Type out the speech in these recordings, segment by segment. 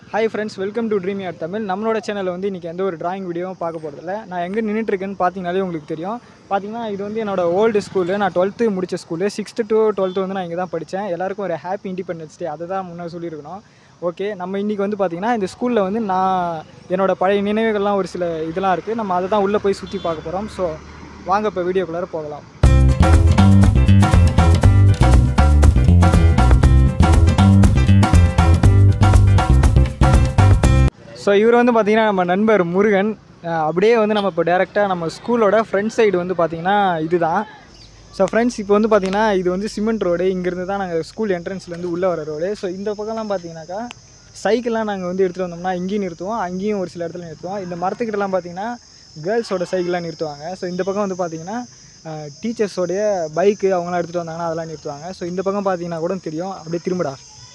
hi friends welcome to dream yard Tamil நம்மளோட சேனலில் வந்து இன்றைக்கி எந்த ஒரு டிராயிங் வீடியோவும் பார்க்க போகிறதில்ல நான் எங்கே நின்றுட்டுருக்கேன்னு பார்த்தீங்கனாலே உங்களுக்கு தெரியும் பார்த்தீங்கன்னா இது வந்து என்னோட ஓல்டு ஸ்கூலு நான் டுவெல்த்து முடிச்ச ஸ்கூலு சிக்ஸ்த்து டு டுவெல்த்து வந்து நான் இங்கே தான் படித்தேன் எல்லாருக்கும் ஒரு ஹாப்பி இண்டிபெண்டன்ஸ் டே அதை தான் முன்னே சொல்லியிருக்கணும் ஓகே நம்ம இன்றைக்கி வந்து பார்த்திங்கன்னா இந்த ஸ்கூலில் வந்து நான் என்னோட பழைய நினைவுகள்லாம் ஒரு சில இதெல்லாம் இருக்குது நம்ம அதை தான் உள்ளே போய் சுற்றி பார்க்க போகிறோம் ஸோ வாங்க இப்போ வீடியோக்குள்ளார போகலாம் ஸோ இவர் வந்து பார்த்திங்கன்னா நம்ம நண்பர் முருகன் அஹ் அப்படியே வந்து நம்ம இப்போ டேரெக்டாக நம்ம ஸ்கூலோட ஃப்ரண்ட் சைடு வந்து பார்த்திங்கன்னா இதுதான் ஸோ ஃப்ரெண்ட்ஸ் இப்போ வந்து பார்த்திங்கன்னா இது வந்து சிமெண்ட் ரோடு இங்கேருந்து தான் நாங்கள் ஸ்கூல் என்ட்ரன்ஸ்லேருந்து உள்ளே வர ரோடு ஸோ இந்த பக்கம்லாம் பார்த்தீங்கன்னாக்கா சைக்கிள்லாம் நாங்கள் வந்து எடுத்துகிட்டு வந்தோம்னா இங்கேயும் நிறுத்துவோம் அங்கேயும் ஒரு சில இடத்துல நிறுத்துவோம் இந்த மரத்துக்கிட்டலாம் பார்த்தீங்கன்னா கேர்ள்ஸோட சைக்கிள்லாம் நிறுத்துவாங்க ஸோ இந்த பக்கம் வந்து பார்த்திங்கன்னா டீச்சர்ஸோடைய பைக்கு அவங்களாம் எடுத்துகிட்டு வந்தாங்கன்னா அதெல்லாம் நிறுத்துவாங்க ஸோ இந்த பக்கம் பார்த்தீங்கன்னா கூட தெரியும் அப்படியே திரும்படா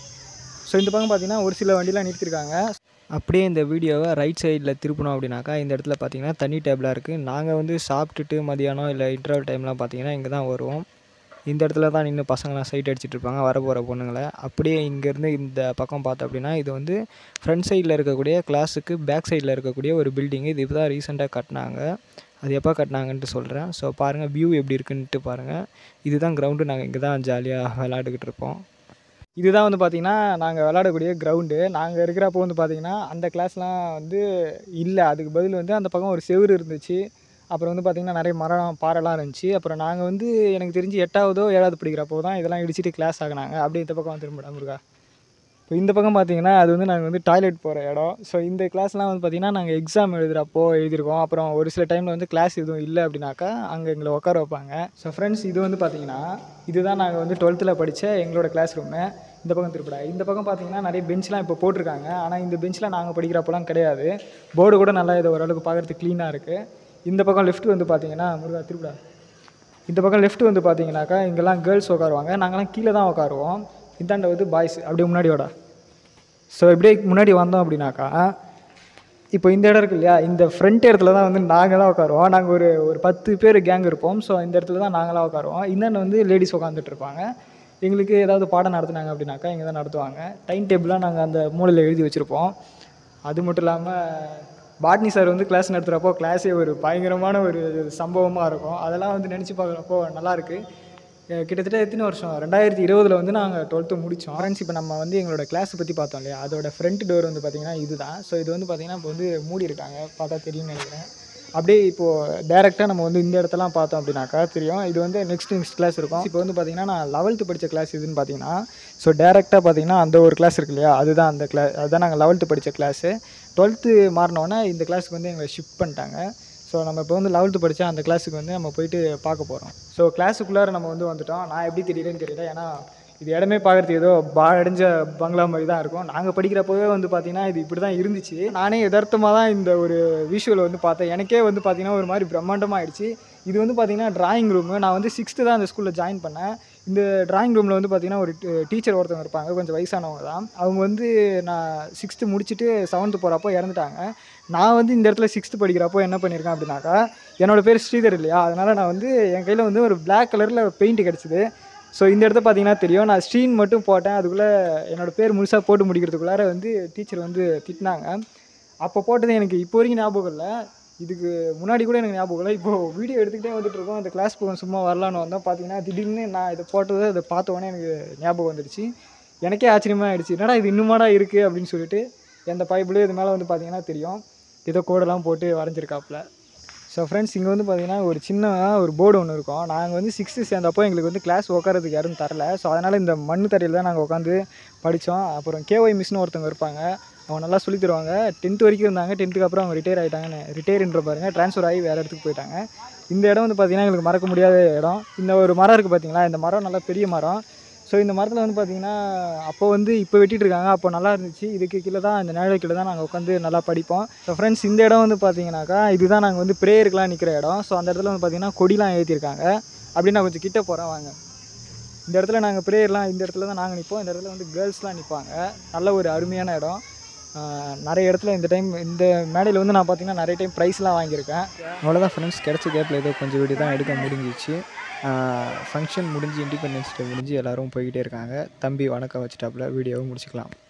ஸோ இந்த பக்கம் பார்த்தீங்கன்னா ஒரு சில வண்டிலாம் நிறுத்திருக்காங்க அப்படியே இந்த வீடியோவை ரைட் சைடில் திருப்பணும் அப்படின்னாக்கா இந்த இடத்துல பார்த்தீங்கன்னா தண்ணி டேபிளாக இருக்குது நாங்கள் வந்து சாப்பிட்டுட்டு மதியானம் இல்லை இன்டர்வல் டைம்லாம் பார்த்தீங்கன்னா இங்கே தான் வருவோம் இந்த இடத்துல தான் நின்று பசங்களாம் சைட் அடிச்சிட்டு இருப்பாங்க வர போகிற பொண்ணுங்களை அப்படியே இங்கேருந்து இந்த பக்கம் பார்த்தோம் அப்படின்னா இது வந்து ஃப்ரண்ட் சைடில் இருக்கக்கூடிய கிளாஸுக்கு பேக் சைடில் இருக்கக்கூடிய ஒரு பில்டிங் இது இப்போ தான் ரீசெண்டாக கட்டினாங்க அது எப்போ கட்டினாங்கன்ட்டு சொல்கிறேன் ஸோ பாருங்கள் வியூ எப்படி இருக்குன்ட்டு பாருங்கள் இதுதான் கிரவுண்டு நாங்கள் இங்கே தான் ஜாலியாக விளாண்டுக்கிட்டு இருப்போம் இதுதான் வந்து பார்த்திங்கன்னா நாங்கள் விளாடக்கூடிய கிரவுண்டு நாங்கள் இருக்கிறப்போ வந்து பார்த்திங்கன்னா அந்த கிளாஸ்லாம் வந்து இல்லை அதுக்கு பதில் வந்து அந்த பக்கம் ஒரு செவுரு இருந்துச்சு அப்புறம் வந்து பார்த்திங்கன்னா நிறைய மரம் பாறைலாம் இருந்துச்சு அப்புறம் நாங்கள் வந்து எனக்கு தெரிஞ்சு எட்டாவதோ ஏழாவது படிக்கிறப்போ தான் இதெல்லாம் இடிச்சிட்டு கிளாஸ் ஆகினாங்க அப்படியே இந்த பக்கம் திரும்பிடாம இருக்கா இப்போ இந்த பக்கம் பார்த்தீங்கன்னா அது வந்து நாங்கள் வந்து டாய்லெட் போகிற இடம் ஸோ இந்த கிளாஸ்லாம் வந்து பார்த்திங்கன்னா நாங்கள் எக்ஸாம் எழுதுகிறப்போ எழுதியிருக்கோம் அப்புறம் ஒரு சில டைமில் வந்து கிளாஸ் எதுவும் இல்லை அப்படின்னாக்கா அங்கே எங்களை உட்கார வைப்பாங்க ஸோ ஃப்ரெண்ட்ஸ் இது வந்து பார்த்திங்கன்னா இதுதான் நாங்கள் வந்து டுவெல்த்தில் படித்த எங்களோட கிளாஸ் ரூமு இந்த பக்கம் திருப்படா இந்த பக்கம் பார்த்தீங்கன்னா நிறைய பெஞ்ச்லாம் இப்போ போட்டிருக்காங்க ஆனால் இந்த பெஞ்சில் நாங்கள் படிக்கிறப்போலாம் கிடையாது போர்டு கூட நல்லா இது ஓரளவுக்கு பார்க்குறதுக்கு க்ளீனாக இருக்குது இந்த பக்கம் லெஃப்ட் வந்து பார்த்தீங்கன்னா முருகா திருப்படா இந்த பக்கம் லெஃப்ட் வந்து பார்த்தீங்கன்னாக்கா இங்கெல்லாம் கேர்ள்ஸ் உட்காருவாங்க நாங்களாம் கீழே தான் உட்காருவோம் இந்தாண்ட வந்து பாய்ஸ் அப்படியே முன்னாடி வாடா ஸோ இப்படியே முன்னாடி வந்தோம் அப்படின்னாக்கா இப்போ இந்த இடம் இருக்கு இல்லையா இந்த ஃப்ரண்ட் இடத்துல தான் வந்து நாங்கள் தான் உட்காருவோம் நாங்கள் ஒரு ஒரு பத்து பேர் கேங் இருப்போம் ஸோ இந்த இடத்துல தான் நாங்களாம் உட்காருவோம் இந்தாண்ட வந்து லேடிஸ் உட்காந்துட்டு இருப்பாங்க எங்களுக்கு ஏதாவது பாடம் நடத்துனாங்க அப்படின்னாக்கா இங்கே தான் நடத்துவாங்க டைம் டேபிளாக நாங்கள் அந்த மூலையில் எழுதி வச்சுருப்போம் அது மட்டும் இல்லாமல் பாட்னி சார் வந்து கிளாஸ் நடத்துகிறப்போ கிளாஸே ஒரு பயங்கரமான ஒரு சம்பவமாக இருக்கும் அதெல்லாம் வந்து நினச்சி பார்க்குறப்போ நல்லாயிருக்கு அஹ் கிட்டத்தட்ட எத்தனை வருஷம் ரெண்டாயிரத்தி இருபதில் வந்து நாங்கள் டுவெல்த்து முடித்தோம் ஃப்ரெண்ட்ஸ் இப்போ நம்ம வந்து எங்களோட கிளாஸை பற்றி பார்த்தோம் இல்லையா அதோட ஃப்ரண்ட் டோர் வந்து பார்த்திங்கன்னா இதுதான் ஸோ இது வந்து பார்த்திங்கன்னா இப்போ வந்து மூடி இருக்காங்க பார்த்தா தெரியும்னு நினைக்கிறேன் அப்படியே இப்போது டேரெக்டாக நம்ம வந்து இந்த இடத்தெல்லாம் பார்த்தோம் அப்படின்னாக்கா தெரியும் இது வந்து நெக்ஸ்ட் நெக்ஸ்ட் கிளாஸ் இருக்கும் இப்போ வந்து பார்த்திங்கன்னா நான் லெவல்த்து படித்த கிளாஸ் இதுன்னு பார்த்தீங்கன்னா ஸோ டேரெக்டாக பார்த்தீங்கன்னா அந்த ஒரு கிளாஸ் இருக்கு இல்லையா அதுதான் அந்த கிளாஸ் அதுதான் நாங்கள் லெவல்த்து படித்த கிளாஸு டுவெல்த்து மாறினோன்னே இந்த கிளாஸுக்கு வந்து எங்களை ஷிஃப்ட் பண்ணிட்டாங்க ஸோ நம்ம இப்போ வந்து லெவல்த்து படித்தா அந்த கிளாஸுக்கு வந்து நம்ம போயிட்டு பார்க்க போகிறோம் ஸோ கிளாஸுக்குள்ளார நம்ம வந்து வந்துட்டோம் நான் எப்படி தெரியலன்னு தெரியல ஏன்னா இது இடமே பார்க்குறதுக்கு ஏதோ பாழடைஞ்ச பங்களா மாதிரி தான் இருக்கும் நாங்கள் படிக்கிறப்போவே வந்து பார்த்திங்கன்னா இது இப்படி தான் இருந்துச்சு நானே யதார்த்தமாக தான் இந்த ஒரு விஷுவலை வந்து பார்த்தேன் எனக்கே வந்து பார்த்திங்கன்னா ஒரு மாதிரி பிரம்மாண்டமாக ஆயிடுச்சு இது வந்து பார்த்திங்கன்னா டிராயிங் ரூமு நான் வந்து சிக்ஸ்த்து தான் அந்த ஸ்கூலில் ஜாயின் பண்ணேன் இந்த டிராயிங் ரூமில் வந்து பார்த்திங்கன்னா ஒரு டீச்சர் ஒருத்தவங்க இருப்பாங்க கொஞ்சம் வயசானவங்க தான் அவங்க வந்து நான் சிக்ஸ்த்து முடிச்சுட்டு செவன்த்து போகிறப்போ இறந்துட்டாங்க நான் வந்து இந்த இடத்துல சிக்ஸ்த்து படிக்கிறப்போ என்ன பண்ணியிருக்கேன் அப்படின்னாக்கா என்னோடய பேர் ஸ்ரீதர் இல்லையா அதனால் நான் வந்து என் கையில் வந்து ஒரு Black கலரில் பெயிண்ட் கிடச்சிது ஸோ இந்த இடத்த பார்த்தீங்கன்னா தெரியும் நான் ஸ்க்ரீன் மட்டும் போட்டேன் அதுக்குள்ளே என்னோடய பேர் முழுசாக போட்டு முடிக்கிறதுக்குள்ளார வந்து டீச்சர் வந்து திட்டினாங்க அப்போ போட்டது எனக்கு இப்போ வரைக்கும் ஞாபகம் இல்லை இதுக்கு முன்னாடி கூட எனக்கு ஞாபகம் இல்லை இப்போது வீடியோ எடுத்துக்கிட்டே வந்துட்டு இருக்கோம் அந்த கிளாஸ் போகும் சும்மா வரலான்னு வந்தோம் பார்த்தீங்கன்னா திடீர்னு நான் இதை போட்டது அதை பார்த்த உடனே எனக்கு ஞாபகம் வந்துடுச்சு எனக்கே ஆச்சரியமாக ஆயிடுச்சு என்னடா இது இன்னுமாடா இருக்குது அப்படின்னு சொல்லிட்டு எந்த பைபிளும் இது மேலே வந்து பார்த்தீங்கன்னா தெரியும் ஏதோ கோடெல்லாம் போட்டு வரைஞ்சிருக்காப்புல ஸோ ஃப்ரெண்ட்ஸ் இங்கே வந்து பார்த்தீங்கன்னா ஒரு சின்ன ஒரு போர்டு ஒன்று இருக்கும் நாங்கள் வந்து சிக்ஸ்த்து சேர்ந்தப்போ எங்களுக்கு வந்து கிளாஸ் உட்காரதுக்கு யாரும் தரல ஸோ அதனால் இந்த மண் தரையில் தான் நாங்கள் உட்காந்து படித்தோம் அப்புறம் கேஒய் மிஸ்னு ஒருத்தவங்க இருப்பாங்க அவங்க நல்லா சொல்லி தருவாங்க டென்த் வரைக்கும் இருந்தாங்க டென்த்துக்கு அப்புறம் அவங்க ரிட்டையர் ஆகிட்டாங்கன்னு ரிட்டையர்ன்ற பாருங்க ட்ரான்ஸ்ஃபர் ஆகி வேறு இடத்துக்கு போயிட்டாங்க இந்த இடம் வந்து பார்த்திங்கன்னா எங்களுக்கு மறக்க முடியாத இடம் இந்த ஒரு மரம் இருக்குது பார்த்தீங்களா இந்த மரம் நல்லா பெரிய மரம் ஸோ இந்த மரத்தில் வந்து பார்த்திங்கன்னா அப்போ வந்து இப்போ வெட்டிட்டு இருக்காங்க அப்போ நல்லா இருந்துச்சு இதுக்கு கீழே தான் இந்த நிழல் கீழே தான் நாங்கள் உட்காந்து நல்லா படிப்போம் ஸோ ஃப்ரெண்ட்ஸ் இந்த இடம் வந்து பார்த்தீங்கன்னாக்கா இதுதான் நாங்கள் வந்து ப்ரேயருக்குலாம் நிற்கிற இடம் ஸோ அந்த இடத்துல வந்து பார்த்திங்கன்னா கொடிலாம் ஏற்றிருக்காங்க அப்படின்னு நான் கொஞ்சம் கிட்ட போகிறேன் வாங்க இந்த இடத்துல நாங்கள் ப்ரேயர்லாம் இந்த இடத்துல தான் நாங்கள் நிற்போம் இந்த இடத்துல வந்து கேர்ள்ஸ்லாம் நிற்பாங்க நல்ல ஒரு அருமையான இடம் ஆஹ் நிறைய இடத்துல இந்த டைம் இந்த மேடையில் வந்து நான் பார்த்தீங்கன்னா நிறைய டைம் ப்ரைஸ்லாம் வாங்கியிருக்கேன் அவ்வளோதான் ஃப்ரெண்ட்ஸ் கிடச்ச கேப்பில் ஏதோ கொஞ்சம் வீடியோ தான் எடுக்க முடிஞ்சிச்சு ஃபங்க்ஷன் முடிஞ்சு இண்டிபெண்டன்ஸ் டே முடிஞ்சு எல்லோரும் போய்கிட்டே இருக்காங்க தம்பி வணக்கம் வச்சுட்டாப்புல வீடியோவும் முடிச்சுக்கலாம்